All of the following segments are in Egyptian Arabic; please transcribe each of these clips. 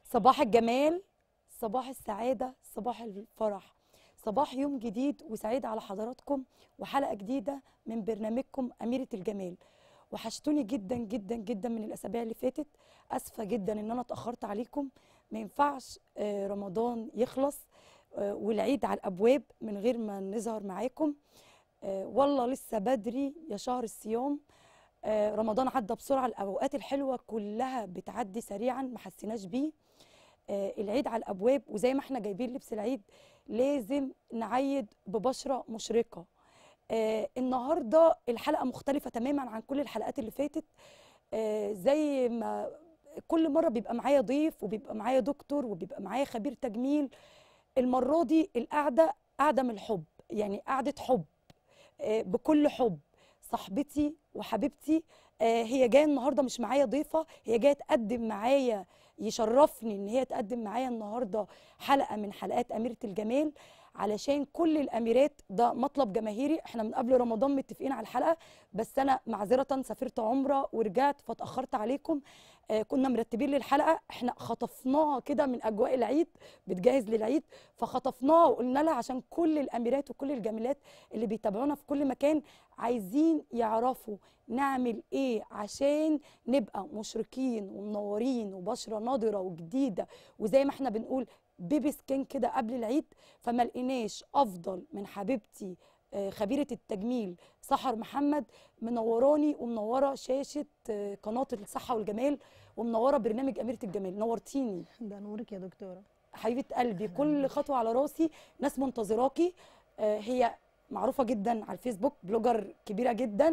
صباح الجمال صباح السعادة صباح الفرح صباح يوم جديد وسعيد على حضراتكم وحلقة جديدة من برنامجكم أميرة الجمال وحشتوني جدا جدا جدا من الأسابيع اللي فاتت أسفة جدا إن أنا اتأخرت عليكم ما ينفعش آه، رمضان يخلص آه، والعيد على الأبواب من غير ما نظهر معاكم آه، والله لسه بدري يا شهر الصيام آه، رمضان عدى بسرعة الأوقات الحلوة كلها بتعدي سريعا ما حسيناش بيه آه، العيد على الابواب وزي ما احنا جايبين لبس العيد لازم نعيد ببشره مشرقه آه، النهارده الحلقه مختلفه تماما عن كل الحلقات اللي فاتت آه، زي ما كل مره بيبقى معايا ضيف وبيبقى معايا دكتور وبيبقى معايا خبير تجميل المره دي القعده قعده من الحب يعني قعده حب آه، بكل حب صاحبتي وحبيبتي آه، هي جايه النهارده مش معايا ضيفه هي جايه تقدم معايا يشرفني ان هي تقدم معايا النهارده حلقه من حلقات اميره الجمال علشان كل الاميرات ده مطلب جماهيري احنا من قبل رمضان متفقين على الحلقه بس انا معذره سافرت عمره ورجعت فاتاخرت عليكم آه كنا مرتبين للحلقه احنا خطفناها كده من اجواء العيد بتجهز للعيد فخطفناها وقلنا لها عشان كل الاميرات وكل الجميلات اللي بيتابعونا في كل مكان عايزين يعرفوا نعمل ايه عشان نبقى مشرقين ومنورين وبشره نضره وجديده وزي ما احنا بنقول بيبي سكين كده قبل العيد فما لقيناش افضل من حبيبتي آه، خبيره التجميل سحر محمد منوراني ومنوره شاشه آه، قناه الصحه والجمال ومنوره برنامج اميره الجمال نورتيني ده نورك يا دكتورة حبيبه قلبي كل خطوه على راسي ناس منتظراكي آه، هي معروفه جدا على الفيسبوك بلوجر كبيره جدا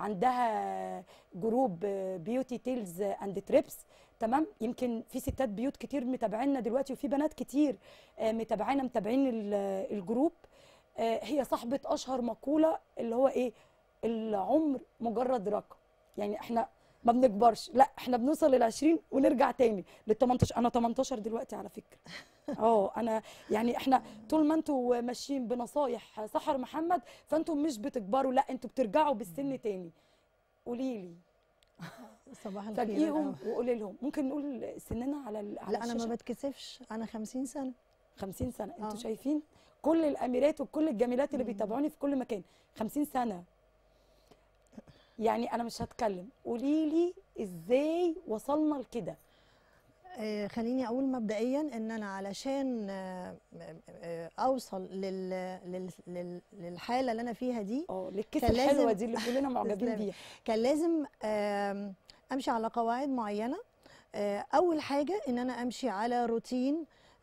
عندها جروب بيوتي تيلز اند تريبس تمام يمكن في ستات بيوت كتير متابعينا دلوقتي وفي بنات كتير آه، متابعينا متابعين ال- الجروب آه، هي صاحبه اشهر مقوله اللي هو ايه العمر مجرد رقم يعني احنا ما بنكبرش لا احنا بنوصل لل 20 ونرجع تاني لل 18 انا 18 دلوقتي على فكره اه انا يعني احنا طول ما انتوا ماشيين بنصايح سحر محمد فانتوا مش بتكبروا لا انتوا بترجعوا بالسن تاني قولي لي صباح الخير فاجئيهم الأول. وقولي لهم ممكن نقول سننا على ال- على لا انا ما الشاشة؟ بتكسفش انا 50 سنة 50 سنه انتوا آه. شايفين كل الاميرات وكل الجميلات اللي مم. بيتابعوني في كل مكان 50 سنه يعني انا مش هتكلم قولي لي ازاي وصلنا لكده آه خليني اقول مبدئيا ان انا علشان آه آه اوصل لل لل لل للحالة اللي انا فيها دي اه للكيس كان الحلوه لازم- دي اللي كلنا معجبين تسلمي. بيها كان لازم آم، امشي على قواعد معينة آه، اول حاجة ان انا امشي على روتين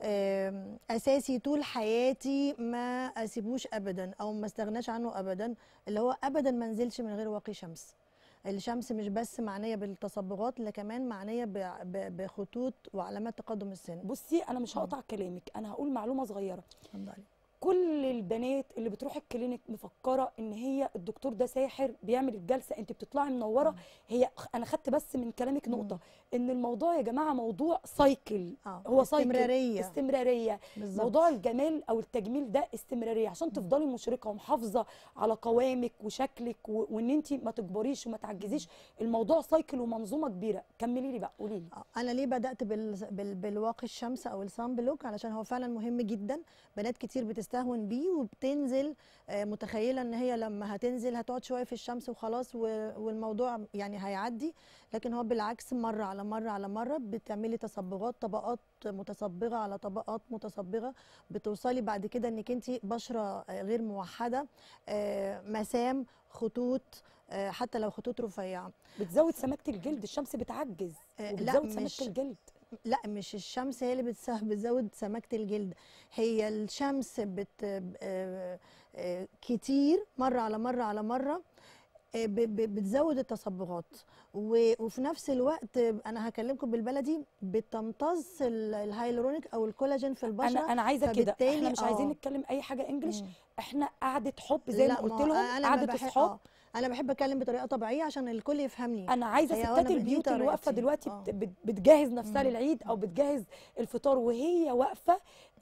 آم، اساسي طول حياتي ما اسيبوش ابدا او ما استغناش عنه ابدا اللي هو ابدا ما انزلش من غير واقي شمس الشمس مش بس معنيه بالتصبغات لا كمان معنيه ب- ب- بخطوط وعلامات تقدم السن بصي انا مش هقطع كلامك انا هقول معلومه صغيره اتفضلي كل البنات اللي بتروح الكلينيك مفكره ان هي الدكتور ده ساحر بيعمل الجلسه انت بتطلعي منوره هي انا خدت بس من كلامك نقطه ان الموضوع يا جماعه موضوع سايكل اه هو سايكل استمراريه استمراريه بالظبط موضوع الجمال او التجميل ده استمراريه عشان تفضلي مشرقه ومحافظه على قوامك وشكلك و... وان انت ما تكبريش وما تعجزيش الموضوع سايكل ومنظومه كبيره كملي لي بقى قولي لي آه، انا ليه بدات بال... بال... بالواقي الشمس او الصن بلوك علشان هو فعلا مهم جدا بنات كتير بتستهون بيه وبتنزل آه، متخيله ان هي لما هتنزل هتقعد شويه في الشمس وخلاص و... والموضوع يعني هيعدي لكن هو بالعكس مره على مره على مره بتعملي تصبغات طبقات متصبغه على طبقات متصبغه بتوصلي بعد كده انك انت بشره آه، غير موحده آه، مسام خطوط آه، حتى لو خطوط رفيعه بتزود سماكه الجلد الشمس بتعجز آه، لا، وبتزود سماكه مش- الجلد لا مش الشمس هي اللي بتس- بتزود سماكة الجلد هي الشمس بت آه، آه، كتير مرة على مرة على مرة آه، ب- ب- بتزود التصبغات و- وفي نفس الوقت انا هكلمكم بالبلدي بتمتص ال- الهايلورونيك او الكولاجين في البشره انا انا عايزه كده فبالتالي احنا مش عايزين آه. نتكلم اي حاجه انجلش مم. احنا قعده حب زي ما لا، قلت هو لهم أنا ما قعده بحب- اصحاب آه، انا بحب اتكلم بطريقه طبيعيه عشان الكل يفهمني انا عايزه هي ستات وأنا بدي البيوت اللي واقفه طريقتي. دلوقتي آه. بت- بت- بتجهز نفسها مم. للعيد او بتجهز الفطار وهي واقفه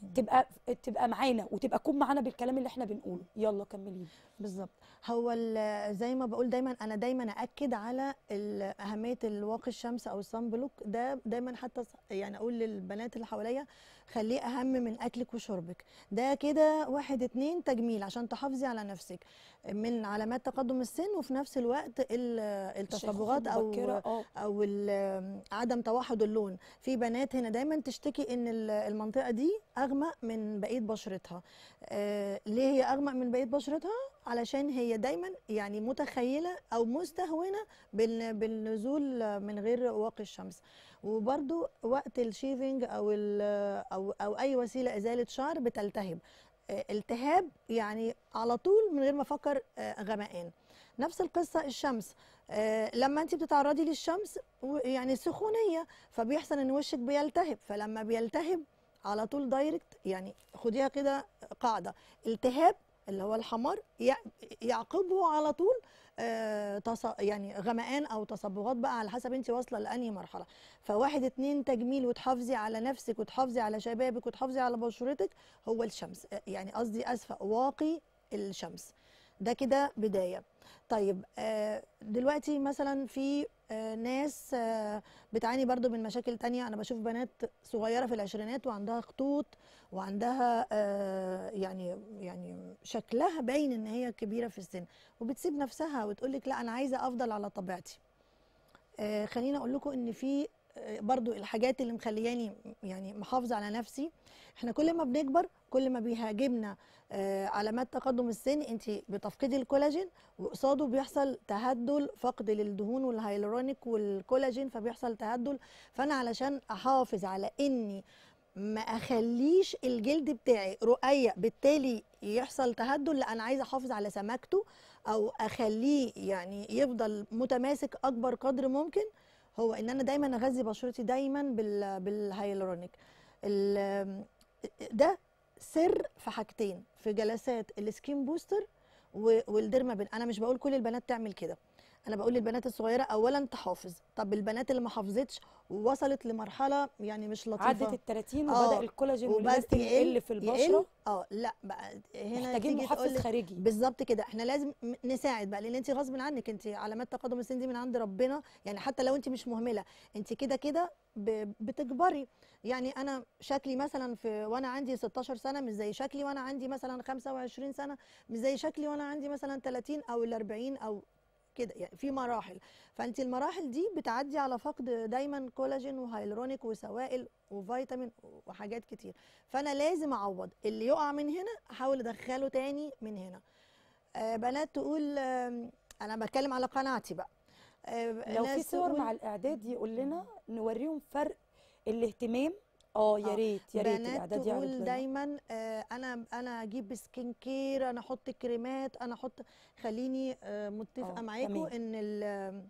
تبقى تبقى معانا وتبقى تكون معانا بالكلام اللي احنا بنقوله يلا كملي بالظبط هو ال- زي ما بقول دايما انا دايما ااكد على ال- اهميه الواقي الشمس او الصن بلوك ده دايما حتى ص- يعني اقول للبنات اللي حواليا خليه اهم من اكلك وشربك ده كده واحد اتنين تجميل عشان تحافظي على نفسك من علامات تقدم السن وفي نفس الوقت ال- التصبغات الشيخوخة او المبكرة، اه او ال- عدم توحد اللون في بنات هنا دايما تشتكي ان ال- المنطقه دي اغمق من بقيه بشرتها آه ليه هي اغمق من بقيه بشرتها علشان هي دايما يعني متخيله او مستهونه بال- بالنزول من غير واقي الشمس وبرده وقت الشيفنج او ال- او او اي وسيله ازاله شعر بتلتهب آه، التهاب يعني على طول من غير ما افكر آه، غمقان نفس القصه الشمس آه، لما انت بتتعرضي للشمس و- يعني سخونيه فبيحصل ان وشك بيلتهب فلما بيلتهب على طول دايركت يعني خديها كده قاعده التهاب اللي هو الحمار يع- يعقبه على طول آه، تص- يعني غمقان او تصبغات بقى على حسب انت واصله لانهي مرحله فواحد اتنين تجميل وتحافظي على نفسك وتحافظي على شبابك وتحافظي على بشرتك هو الشمس آه، يعني قصدي اسفه واقي الشمس ده كده بدايه طيب آه، دلوقتي مثلا في آه، ناس آه، بتعاني برضو من مشاكل تانية انا بشوف بنات صغيره في العشرينات وعندها خطوط وعندها آه، يعني يعني شكلها باين ان هي كبيره في السن وبتسيب نفسها وتقول لك لا انا عايزه افضل على طبيعتي آه، خليني اقول لكم ان في آه، برضو الحاجات اللي مخلياني يعني محافظه على نفسي احنا كل ما بنكبر كل ما بيهاجمنا آه، علامات تقدم السن انت بتفقدي الكولاجين وقصاده بيحصل تهدل فقد للدهون والهيالورونيك والكولاجين فبيحصل تهدل فانا علشان احافظ على اني ما اخليش الجلد بتاعي رقيق بالتالي يحصل تهدل لا انا عايزه احافظ على سماكته او اخليه يعني يفضل متماسك اكبر قدر ممكن هو ان انا دايما اغذي بشرتي دايما بال بالهيالورونيك ال- ده سر في حاجتين في جلسات السكين بوستر و- والديرمابين انا مش بقول كل البنات تعمل كده انا بقول للبنات الصغيره اولا تحافظ طب البنات اللي ما حافظتش ووصلت لمرحله يعني مش لطيفه عدت ال 30 آه، وبدا الكولاجين وبدأ والالاستين يقل- يقل في البشره يقل اه لا بقى هنا محتاجين تيجي محفز تقولك خارجي بالظبط كده احنا لازم م- نساعد بقى لان انت غصب عنك انت علامات تقدم السن دي من عند ربنا يعني حتى لو انت مش مهمله انت كده كده ب- بتكبري يعني انا شكلي مثلا في وانا عندي 16 سنه مش زي شكلي وانا عندي مثلا 25 سنه مش زي شكلي وانا عندي مثلا 30 او ال 40 او كده يعني في مراحل فانت المراحل دي بتعدي على فقد دايما كولاجين وهيلورونيك وسوائل وفيتامين وحاجات كتير فانا لازم اعوض اللي يقع من هنا احاول ادخله تاني من هنا آه بنات تقول آم، انا بتكلم على قناعتي بقى آه لو في ناس صور تقول مع الاعداد يقول لنا نوريهم فرق الاهتمام اه يا آه، ريت يا ريت بنات الاعداد يعرض تقول لنا دايما آه، انا انا اجيب سكين كير انا احط كريمات انا احط خليني آه، متفقه آه، معاكم تمام. ان ال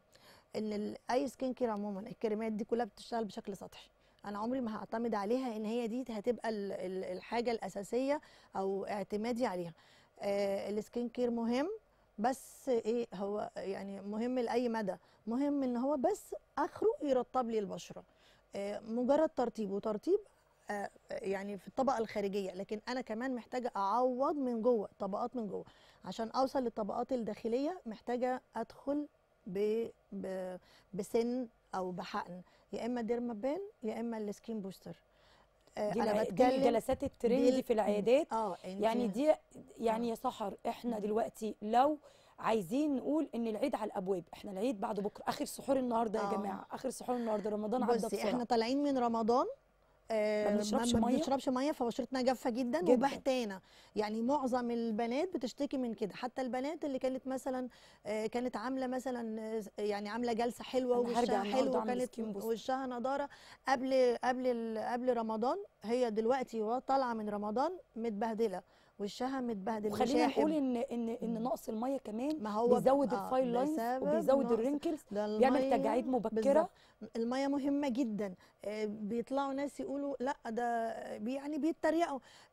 ان ال اي سكين كير عموما الكريمات دي كلها بتشتغل بشكل سطحي انا عمري ما هعتمد عليها ان هي دي هتبقى ال- ال- الحاجه الاساسيه او اعتمادي عليها آه، السكين كير مهم بس ايه هو يعني مهم لاي مدى مهم ان هو بس اخره يرطب لي البشره آه، مجرد ترطيب وترطيب آه، يعني في الطبقه الخارجيه لكن انا كمان محتاجه اعوض من جوه طبقات من جوه عشان اوصل للطبقات الداخليه محتاجه ادخل ب... ب... بسن او بحقن يا اما ديرمابين يا اما السكين بوستر آه، دي, انا الع- دي بتكلم الجلسات الترندي دي- في العيادات اه انتي- يعني دي يعني يا سحر احنا مم. دلوقتي لو عايزين نقول ان العيد على الابواب احنا العيد بعد بكره اخر سحور النهارده يا آه. جماعه اخر سحور النهارده رمضان عدى بصي بسرعه احنا طالعين من رمضان آه، ما بنشربش ما مية؟ بنشربش ميه فبشرتنا جافه جدا, جداً. وبهتانه يعني معظم البنات بتشتكي من كده حتى البنات اللي كانت مثلا آه، كانت عامله مثلا آه، يعني عامله جلسه حلوه أنا هرجع ووشها النهاردة حلو أعمل وكانت سكين بوست. وشها نضاره قبل قبل ال- قبل رمضان هي دلوقتي وهي طالعه من رمضان متبهدله وشها متبهدل وخلينا مشاحب. نقول ان ان ان مم. نقص الميه كمان ما هو بيزود آه، الفاين لاينز بسبب وبيزود نقص- الرينكلز ده بيعمل المية تجاعيد مبكره بالظبط. المية مهمة جدا آه، بيطلعوا ناس يقولوا لا ده بي- يعني بيتريقوا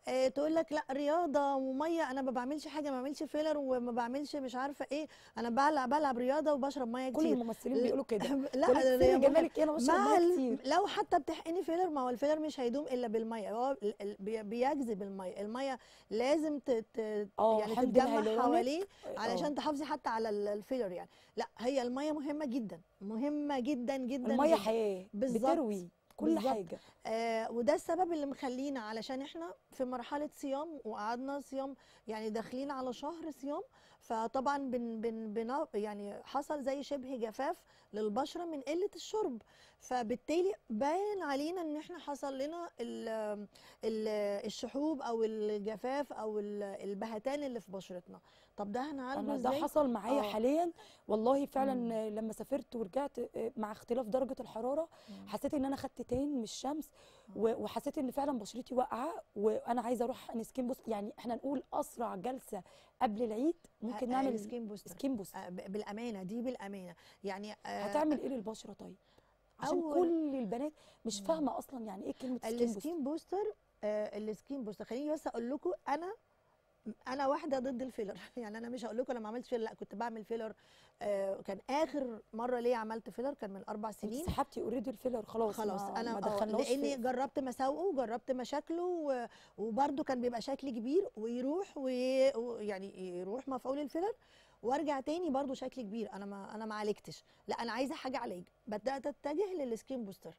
آه تقول لك لا رياضه وميه انا ما بعملش حاجه ما بعملش فيلر وما بعملش مش عارفه ايه انا بلعب بلعب رياضه وبشرب ميه كل كتير الممثلين لا- بيقولوا كده لا تقول لك ده سر يا محمد، جمالك ايه انا بشرب مع ميه ال- كتير لو حتى بتحقني فيلر ما هو الفيلر مش هيدوم الا بالميه هو ال- ال- بي- بيجذب الميه الميه لازم ت- ت- اه يعني حمض تتجمع الهيالورونيك حواليه آه. علشان تحافظي حتى على ال- الفيلر يعني لا هي الميه مهمه جدا مهمه جدا جدا الميه جدا. حياه بالظبط. بتروي كل بالظبط. حاجه آه وده السبب اللي مخلينا علشان احنا في مرحله صيام وقعدنا صيام يعني داخلين على شهر صيام فطبعا بن بن بن يعني حصل زي شبه جفاف للبشره من قله الشرب فبالتالي باين علينا ان احنا حصل لنا ال ال الشحوب او الجفاف او ال- البهتان اللي في بشرتنا طب ده هنعالجه انا ده ازاي حصل معايا آه. حاليا والله فعلا مم. آه، لما سافرت ورجعت آه، مع اختلاف درجه الحراره مم. حسيت ان انا خدت تان من الشمس و- وحسيت ان فعلا بشرتي واقعه وانا عايزه اروح احقن سكين بوست يعني احنا نقول اسرع جلسه قبل العيد ممكن آه، نعمل السكين بوستر سكين بوست آه، ب- بالامانه دي بالامانه يعني آه، هتعمل ايه للبشره طيب عشان أول- كل البنات مش مم. فاهمه اصلا يعني ايه كلمه سكين بوست السكين بوستر آه السكين بوستر خليني بس اقول لكم انا انا واحده ضد الفيلر يعني انا مش هقول لكم انا ما عملتش فيلر لا كنت بعمل فيلر آه كان اخر مره ليا عملت فيلر كان من اربع انت سنين سحبتي اوريدي الفيلر خلاص خلاص ما انا ما آه، دخلناش لاني في جربت مساوئه وجربت مشاكله و- وبرده كان بيبقى شكلي كبير ويروح وي- ويعني يروح مفعول الفيلر وارجع تاني برضو شكلي كبير انا ما انا ما عالجتش لا انا عايزه حاجه علاج بدات اتجه للسكين بوستر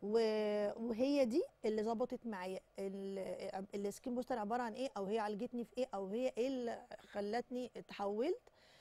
و- وهي دي اللي ظبطت معايا ال- السكين بوستر عباره عن ايه او هي عالجتني في ايه او هي ايه اللي خلتني اتحولت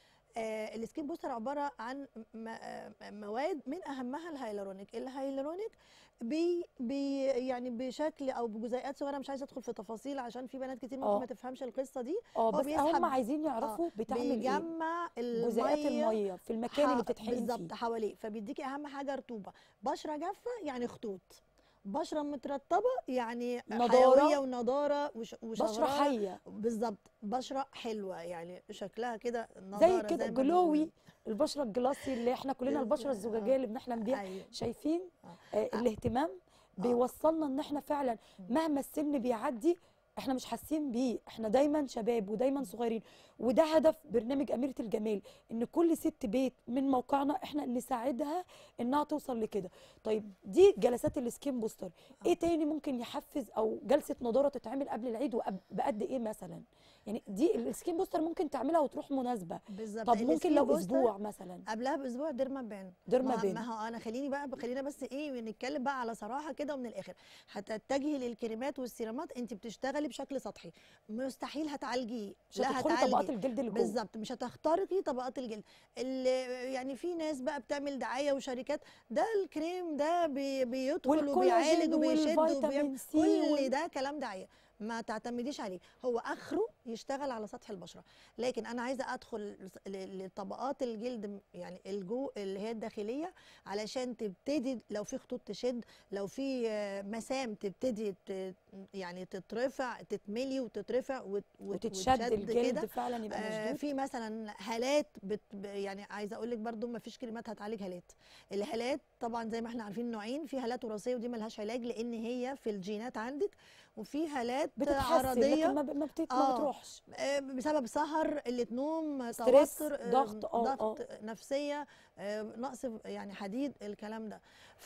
آه السكين بوستر عباره عن م- آه، مواد من اهمها الهيالورونيك الهيالورونيك بي بي يعني بشكل او بجزيئات صغيره مش عايزه ادخل في تفاصيل عشان في بنات كتير ممكن آه. ما تفهمش القصه دي اه هو بس بيسحب- هم عايزين يعرفوا بتعمل ايه بيجمع جزيئات الميه الميه في المكان اللي ح- بتتحقن بالظبط فيه حواليه فبيديكي اهم حاجه رطوبه بشره جافه يعني خطوط بشره مترطبه يعني نضارة. حيويه ونضاره وش بشره وشغرارة. حيه بالظبط بشره حلوه يعني شكلها كده زي نضاره كده ما جلوي بنقول. البشره الجلاسي اللي احنا كلنا البشره آه. الزجاجيه اللي بنحلم بيها ايوه شايفين آه. آه الاهتمام بيوصلنا ان احنا فعلا مم. مهما السن بيعدي احنا مش حاسين بيه احنا دايما شباب ودايما صغيرين وده هدف برنامج اميره الجمال ان كل ست بيت من موقعنا احنا نساعدها انها توصل لكده طيب دي جلسات السكين بوستر ايه تاني ممكن يحفز او جلسه نضاره تتعمل قبل العيد وبقد ايه مثلا يعني دي السكين بوستر ممكن تعملها وتروح مناسبه بالظبط طب ممكن السكين لو بوستر اسبوع مثلا قبلها باسبوع ديرما بان ديرما ما, بان. ما هو انا خليني بقى خلينا بس ايه نتكلم بقى على صراحه كده ومن الاخر هتتجهي للكريمات والسيرامات انت بتشتغلي بشكل سطحي مستحيل هتعالجيه مش لا هتدخلي طبقات هتعالجي الجلد اللي جوه بالظبط مش هتخترقي طبقات الجلد اللي يعني في ناس بقى بتعمل دعايه وشركات ده الكريم ده بي بيدخل والكولاجين وبيعالج وبيشد والفيتامين وبيعمل سي كل وال- ده كلام دعايه ما تعتمديش عليه هو اخره يشتغل على سطح البشره لكن انا عايزه ادخل ل- لطبقات الجلد م- يعني الجو اللي هي الداخليه علشان تبتدي لو في خطوط تشد لو في آه، مسام تبتدي ت- يعني تترفع تتملي وتترفع وت- وت- وتتشد وتشد الجلد كده. فعلا يبقى آه، مشدود في مثلا هالات بت ب- يعني عايزه اقول لك برده ما فيش كريمات هتعالج هالات الهالات طبعا زي ما احنا عارفين نوعين في هالات وراثيه ودي ملهاش علاج لان هي في الجينات عندك وفي هالات بتتحسن عرضيه لكن ما, ب- ما, بت... ما آه. بتروحش آه، بسبب سهر قله نوم ستريس، توتر آه، ضغط، آه، ضغط نفسيه آه، نقص في- يعني حديد الكلام ده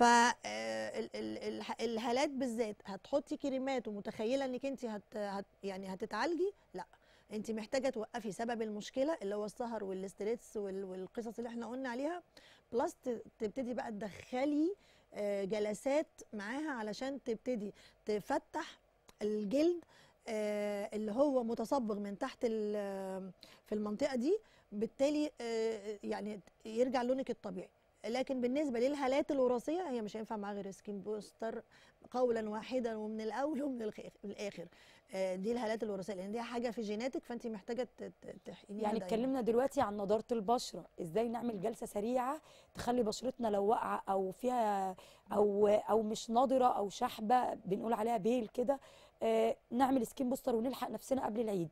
فالهالات بالذات هتحطي كريمات ومتخيله انك انت هت هت يعني هتتعالجي لا انت محتاجه توقفي سبب المشكله اللي هو السهر والاستريس وال- والقصص اللي احنا قلنا عليها بلس ت- تبتدي بقى تدخلي آه، جلسات معاها علشان تبتدي تفتح الجلد آه، اللي هو متصبغ من تحت ال- في المنطقه دي بالتالي آه، يعني يرجع لونك الطبيعي لكن بالنسبه للهالات الوراثيه هي مش هينفع معاها غير سكين بوستر قولا واحدا ومن الاول ومن الخ- الاخر آه، دي الهالات الوراثيه لان دي حاجه في جيناتك فانت محتاجه ت- ت- تحقنيها يعني دايماً. اتكلمنا دلوقتي عن نضاره البشره ازاي نعمل جلسه سريعه تخلي بشرتنا لو واقعه او فيها او او مش نضره او شحبه بنقول عليها بيل كده آه نعمل سكين بوستر ونلحق نفسنا قبل العيد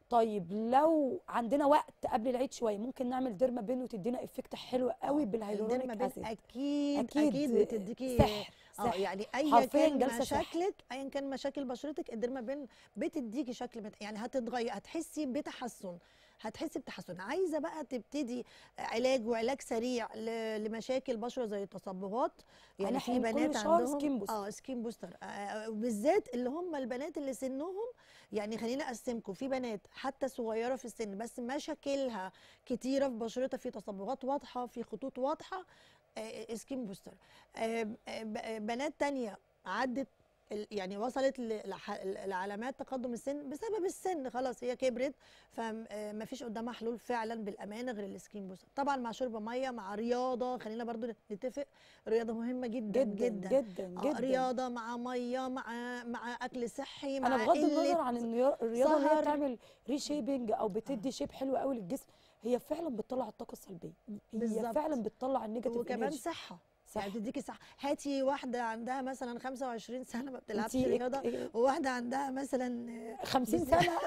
طيب لو عندنا وقت قبل العيد شويه ممكن نعمل ديرما بين وتدينا افكت حلو قوي بالهيلورونيك الديرما اسيد اكيد أكيد اكيد بتديكي سحر اه سحر يعني ايا حرفياً كان جلسة سحر. مشاكلك ايا كان مشاكل بشرتك الديرما بين بتديكي شكل مت... يعني هتتغير هتحسي بتحسن هتحسي بتحسن عايزه بقى تبتدي علاج وعلاج سريع ل... لمشاكل بشره زي التصبغات يعني في هنحقن كل بنات شهر عندهم سكين بوستر. اه سكين بوستر آه بالذات اللي هم البنات اللي سنهم يعني خليني اقسمكم في بنات حتى صغيره في السن بس مشاكلها كتيره في بشرتها في تصبغات واضحه في خطوط واضحه آه، سكين بوستر آه، آه، ب- آه، بنات تانية عدت ال- يعني وصلت ل- لح- لعلامات تقدم السن بسبب السن خلاص هي كبرت فما فيش قدامها حلول فعلا بالامانه غير السكين بوستر طبعا مع شرب ميه مع رياضه خلينا برضو نتفق رياضه مهمه جدا جدا جدا, جدا آه، جدا رياضه مع ميه مع مع اكل صحي مع انا بغض النظر قلة عن ان الريا- الرياضه اللي هي سهر. بتعمل ريشيبنج او بتدي شيب حلو قوي للجسم هي فعلا بتطلع الطاقه السلبيه هي بالظبط. فعلا بتطلع النيجاتيف وكمان انرجي صحه صح يعني بتديكي صح هاتي واحده عندها مثلا 25 سنه ما بتلعبش انتي رياضه وواحده عندها مثلا آه، 50 بس- سنه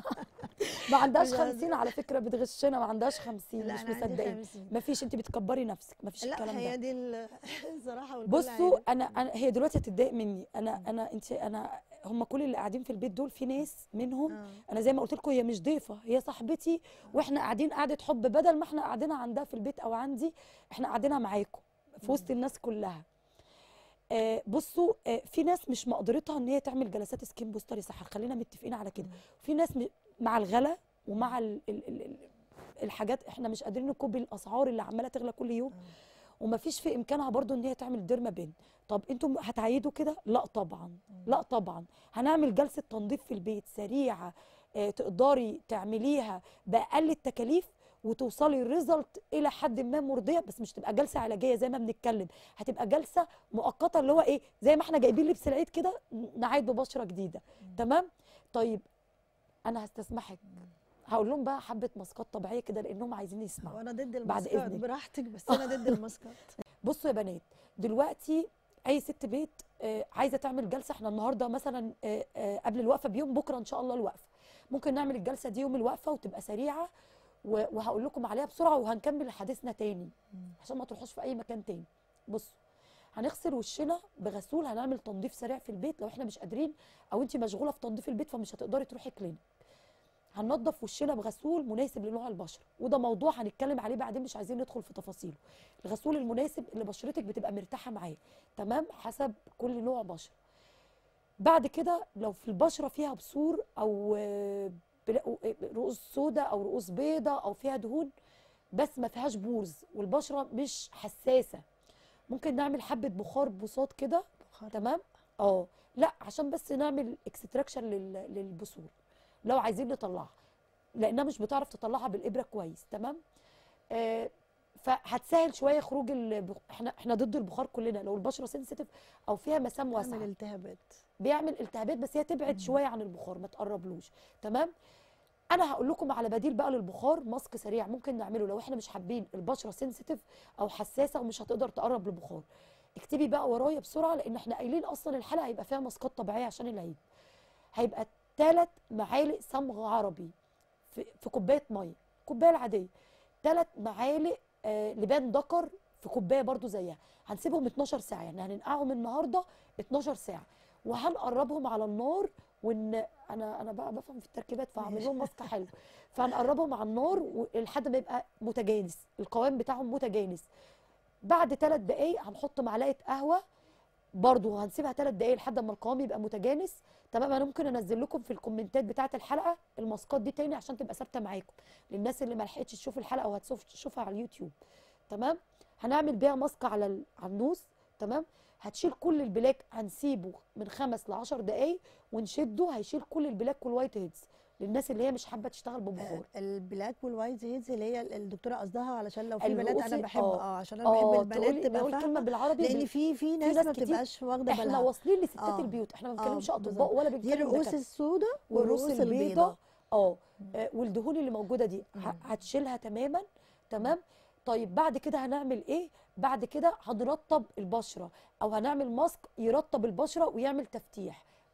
ما عندهاش مش 50 على فكره بتغشنا ما عندهاش 50 لا مش انا عندي مصدقين 50 ما فيش انت بتكبري نفسك ما فيش لا الكلام هي ده دي ال- الصراحه والكل بصوا عادي. انا انا هي دلوقتي هتتضايق مني انا انا انت انا هم كل اللي قاعدين في البيت دول في ناس منهم آه. انا زي ما قلت لكم هي مش ضيفه هي صاحبتي واحنا قاعدين قعده حب بدل ما احنا قاعدينها عندها في البيت او عندي احنا قاعدينها معاكم في وسط الناس كلها آه بصوا آه في ناس مش مقدرتها ان هي تعمل جلسات سكين بوستر يسحر خلينا متفقين على كده في ناس م- مع الغلا ومع ال ال ال ال الحاجات احنا مش قادرين نكوب الاسعار اللي عماله تغلى كل يوم ومفيش في امكانها برضو ان هي تعمل ديرما بين طب انتم هتعيدوا كده لا طبعا لا طبعا هنعمل جلسه تنظيف في البيت سريعه آه، تقدري تعمليها باقل التكاليف وتوصلي الريزلت الى حد ما مرضيه بس مش تبقى جلسه علاجيه زي ما بنتكلم هتبقى جلسه مؤقته اللي هو ايه زي ما احنا جايبين لبس العيد كده نعيد ببشره جديده تمام طيب انا هستسمحك هقول لهم بقى حبه ماسكات طبيعيه كده لانهم عايزين يسمعوا وانا ضد بعد الماسكات إذنك. براحتك بس انا ضد الماسكات بصوا يا بنات دلوقتي اي ست بيت آه، عايزه تعمل جلسه احنا النهارده مثلا آه، آه، قبل الوقفه بيوم بكره ان شاء الله الوقفه ممكن نعمل الجلسه دي يوم الوقفه وتبقى سريعه و- وهقول لكم عليها بسرعه وهنكمل حديثنا تاني عشان ما تروحوش في اي مكان تاني بصوا هنغسل وشنا بغسول هنعمل تنظيف سريع في البيت لو احنا مش قادرين او انت مشغوله في تنظيف البيت فمش هتقدري تروحي كلينيك هننضف وشنا بغسول مناسب لنوع البشره وده موضوع هنتكلم عليه بعدين مش عايزين ندخل في تفاصيله الغسول المناسب اللي بشرتك بتبقى مرتاحه معاه تمام حسب كل نوع بشره بعد كده لو في البشره فيها بثور او آه، بلا- رؤوس سوداء او رؤوس بيضاء او فيها دهون بس ما فيهاش بورز والبشره مش حساسه ممكن نعمل حبه بخار بوصات كده بخار. تمام اه لا عشان بس نعمل اكستراكشن للبثور لو عايزين نطلعها لانها مش بتعرف تطلعها بالابره كويس تمام آه فهتسهل شويه خروج البخ... احنا احنا ضد البخار كلنا لو البشره سنسيتيف او فيها مسام تعمل واسعه التهابات بيعمل التهابات بس هي تبعد شويه عن البخار ما تقربلوش تمام انا هقول لكم على بديل بقى للبخار ماسك سريع ممكن نعمله لو احنا مش حابين البشره سنسيتيف او حساسه ومش هتقدر تقرب للبخار اكتبي بقى ورايا بسرعه لان احنا قايلين اصلا الحلقه هيبقى فيها ماسكات طبيعيه عشان العيد هيبقى ثلاث معالق صمغ عربي في, في كوبايه ميه الكوبايه العاديه ثلاث معالق آه لبان دكر في كوبايه برضو زيها هنسيبهم 12 ساعه يعني هننقعهم النهارده 12 ساعه وهنقربهم على النار وان انا انا بقى بفهم في التركيبات فهعمل لهم ماسكه حلوه فهنقربهم على النار و- لحد ما يبقى متجانس القوام بتاعهم متجانس بعد ثلاث دقايق هنحط معلقه قهوه برضو هنسيبها ثلاث دقايق لحد ما القوام يبقى متجانس تمام انا ممكن انزل لكم في الكومنتات بتاعه الحلقه الماسكات دي تاني عشان تبقى ثابته معاكم للناس اللي ما لحقتش تشوف الحلقه وهتشوفها على اليوتيوب تمام هنعمل بيها ماسك على ال- على النوز تمام هتشيل كل البلاك هنسيبه من خمس ل 10 دقايق ونشده هيشيل كل البلاك والوايت هيدز للناس اللي هي مش حابه تشتغل ببخار آه، البلاك والوايت هيدز اللي هي الدكتوره قصدها علشان لو في بنات الرؤوس انا بحب آه. اه عشان انا بحب اه البنات تقولي تبقى بقول كلمه فاهمه بالعربي لان بال- في في ناس ناس ما كتير بتبقاش واخده احنا بالها واصلين لستات آه. البيوت احنا ما آه، بنتكلمش اطباء بالظبط. ولا دي بنتكلم الرؤوس دكاترة. السوداء والرؤوس والرؤوس البيضاء البيضاء اه آه، والدهون اللي موجوده دي ه- مم. هتشيلها تماما تمام طيب بعد كده هنعمل ايه بعد كده هنرطب البشره او هنعمل ماسك يرطب البشره ويعمل تفتيح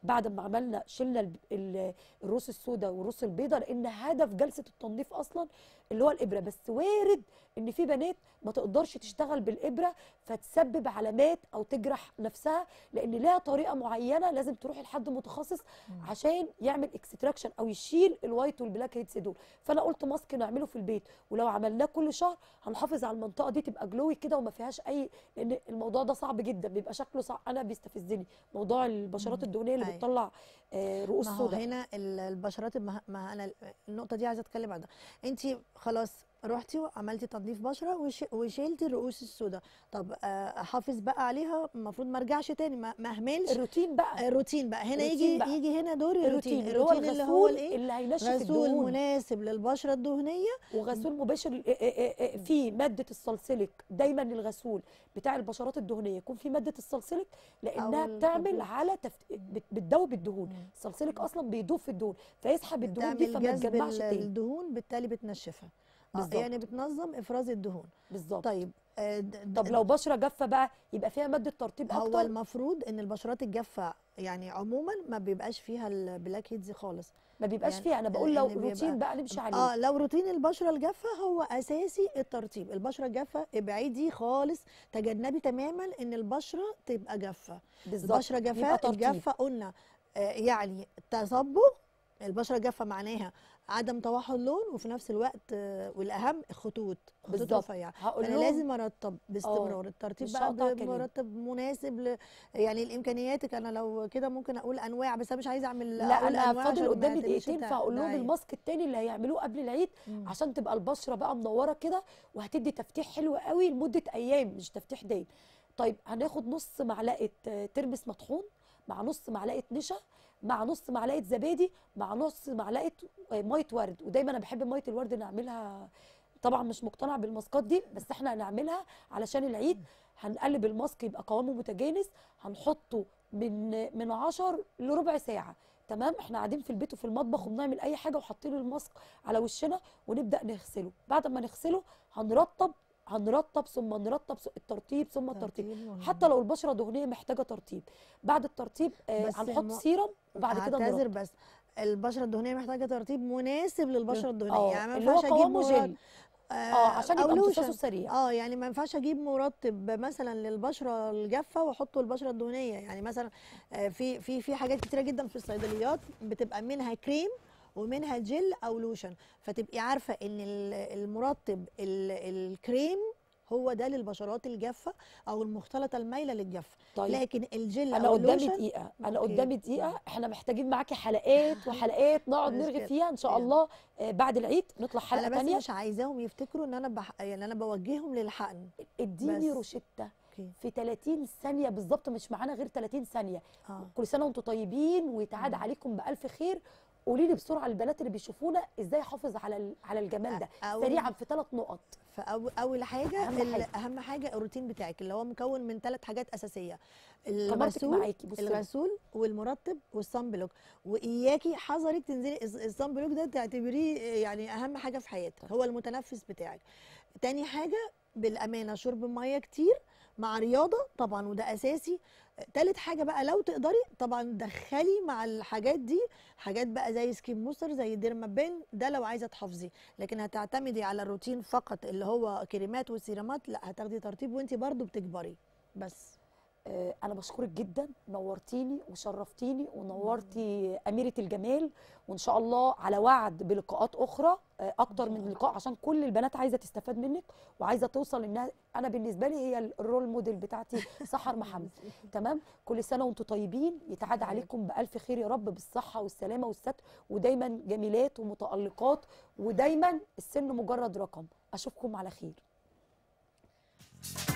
بعد ما عملنا شلنا ال- ال- الروس السوداء والروس البيضاء لان هدف جلسه التنظيف اصلا اللي هو الابره بس وارد ان في بنات ما تقدرش تشتغل بالابره فتسبب علامات او تجرح نفسها لان لها طريقه معينه لازم تروح لحد متخصص عشان يعمل اكستراكشن او يشيل الوايت والبلاك هيدز دول فانا قلت ماسك نعمله في البيت ولو عملناه كل شهر هنحافظ على المنطقه دي تبقى جلوي كده وما فيهاش اي لان الموضوع ده صعب جدا بيبقى شكله صعب انا بيستفزني موضوع البشرات الدهنيه اللي أيوة. بتطلع آه، رؤوس ما هو سوداء هنا ال- البشرات ما, ما انا النقطه دي عايزه اتكلم عنها انت خلاص رحتي وعملتي تنظيف بشره وش وشيلتي الرؤوس السوداء طب آه، احافظ بقى عليها المفروض ما ارجعش تاني ما ما اهملش الروتين بقى الروتين بقى هنا الروتين يجي بقى. يجي هنا دور الروتين الروتين اللي هو الروتين اللي هو الغسول الايه اللي هينشف غسول الدهون مناسب للبشره الدهنيه وغسول مباشر آه، آه، آه، في ماده الصلصليك دايما الغسول بتاع البشرات الدهنيه يكون في ماده الصلصليك لانها أو بتعمل الحبوب. على تفت... بت- بتدوب الدهون الصلصليك اصلا بيدوب في الدهون فيسحب الدهون دي بتعمل فما جذب تجمعش ال- تاني الدهون بالتالي بتنشفها آه، بالظبط. يعني بتنظم افراز الدهون بالظبط طيب آه، د- طب د- لو بشره جافه بقى يبقى فيها ماده ترطيب هو اكتر المفروض ان البشرات الجافه يعني عموما ما بيبقاش فيها البلاك هيدز خالص ما بيبقاش يعني فيها انا بقول لو لأن بيبقى- روتين بقى نمشي عليه اه لو روتين البشره الجافه هو اساسي الترطيب البشره الجافه ابعدي خالص تجنبي تماما ان البشره تبقى جافه بالظبط البشره يبقى جافه ترطيب. الجافه قلنا آه يعني تصبغ البشره الجافه معناها عدم توحد لون وفي نفس الوقت آه والاهم خطوط خطوط بالظبط. رفيعه هقول انا لهم لازم ارطب باستمرار الترطيب مش بقى هقطع كلام. مرتب مناسب ل... يعني الامكانياتك انا لو كده ممكن اقول انواع بس انا مش عايزه اعمل لا أقول انا أنواع فاضل عشان ما قدامي يعتمدش دقيقتين الت- فهقول لهم دعاية. الماسك التاني اللي هيعملوه قبل العيد مم. عشان تبقى البشره بقى منوره كده وهتدي تفتيح حلو قوي لمده ايام مش تفتيح دايم طيب هناخد نص معلقه آه، ترمس مطحون مع نص معلقه نشا مع نص معلقه زبادي مع نص معلقه آه، ميه ورد ودايما انا بحب ميه الورد نعملها طبعا مش مقتنع بالماسكات دي بس احنا هنعملها علشان العيد هنقلب الماسك يبقى قوامه متجانس هنحطه من من 10 لربع ساعه تمام احنا قاعدين في البيت وفي المطبخ وبنعمل اي حاجه وحاطين الماسك على وشنا ونبدا نغسله بعد ما نغسله هنرطب هنرطب ثم نرطب ثم- الترطيب ثم الترطيب ترطيب مهم. حتى لو البشره دهنيه محتاجه ترطيب بعد الترطيب آه بس هنحط م- سيرم وبعد كده هعتذر نرطب بس البشره الدهنيه محتاجه ترطيب مناسب للبشره الدهنيه اه يعني ما اللي هو ينفعش اجيب قوامه مرطب جل اه عشان أو يبقى لوشن. امتصاصه سريع اه يعني ما ينفعش اجيب مرطب مثلا للبشره الجافه واحطه للبشره الدهنيه يعني مثلا آه، في في في حاجات كتيره جدا في الصيدليات بتبقى منها كريم ومنها جل او لوشن فتبقي عارفه ان ال- المرطب ال- الكريم هو ده للبشرات الجافه او المختلطه المايله للجافه طيب لكن الجل انا او قدامي اللوشن دقيقه انا أوكي. قدامي دقيقه احنا محتاجين معاكي حلقات وحلقات نقعد نرغي مشكلة. فيها ان شاء يلا. الله آه، بعد العيد نطلع حلقه انا بس تانية مش عايزاهم يفتكروا ان انا بح... يعني انا بوجههم للحقن اديني بس. روشته اوكي في 30 ثانيه بالظبط مش معانا غير 30 ثانيه اه كل سنه وانتم طيبين ويتعاد عليكم بالف خير قولي لي بسرعه البنات اللي بيشوفونا ازاي احافظ على ال- على الجمال ده أول- سريعا في ثلاث نقط فاول حاجه أهم ال- حاجة. اهم حاجه الروتين بتاعك اللي هو مكون من ثلاث حاجات اساسيه كمرتك الغسول معاكي بصي الغسول والمرطب والصن بلوك واياكي حذرك تنزلي الص- الصن بلوك ده تعتبريه يعني اهم حاجه في حياتك هو المتنفس بتاعك تاني حاجه بالامانه شرب ميه كتير مع رياضه طبعا وده اساسي تالت حاجه بقى لو تقدري طبعا دخلي مع الحاجات دي حاجات بقى زي سكين موستر زي ديرمابين ده لو عايزه تحافظي لكن هتعتمدي على الروتين فقط اللي هو كريمات وسيرامات لا هتاخدي ترطيب وانت برضو بتكبري بس آه، انا بشكرك جدا نورتيني وشرفتيني ونورتي اميره الجمال وان شاء الله على وعد بلقاءات اخرى آه، اكتر من لقاء عشان كل البنات عايزه تستفاد منك وعايزه توصل انها انا بالنسبه لي هي الرول موديل بتاعتي سحر محمد تمام كل سنه وانتم طيبين يتعاد عليكم بالف خير يا رب بالصحه والسلامه والستر ودايما جميلات ومتالقات ودايما السن مجرد رقم اشوفكم على خير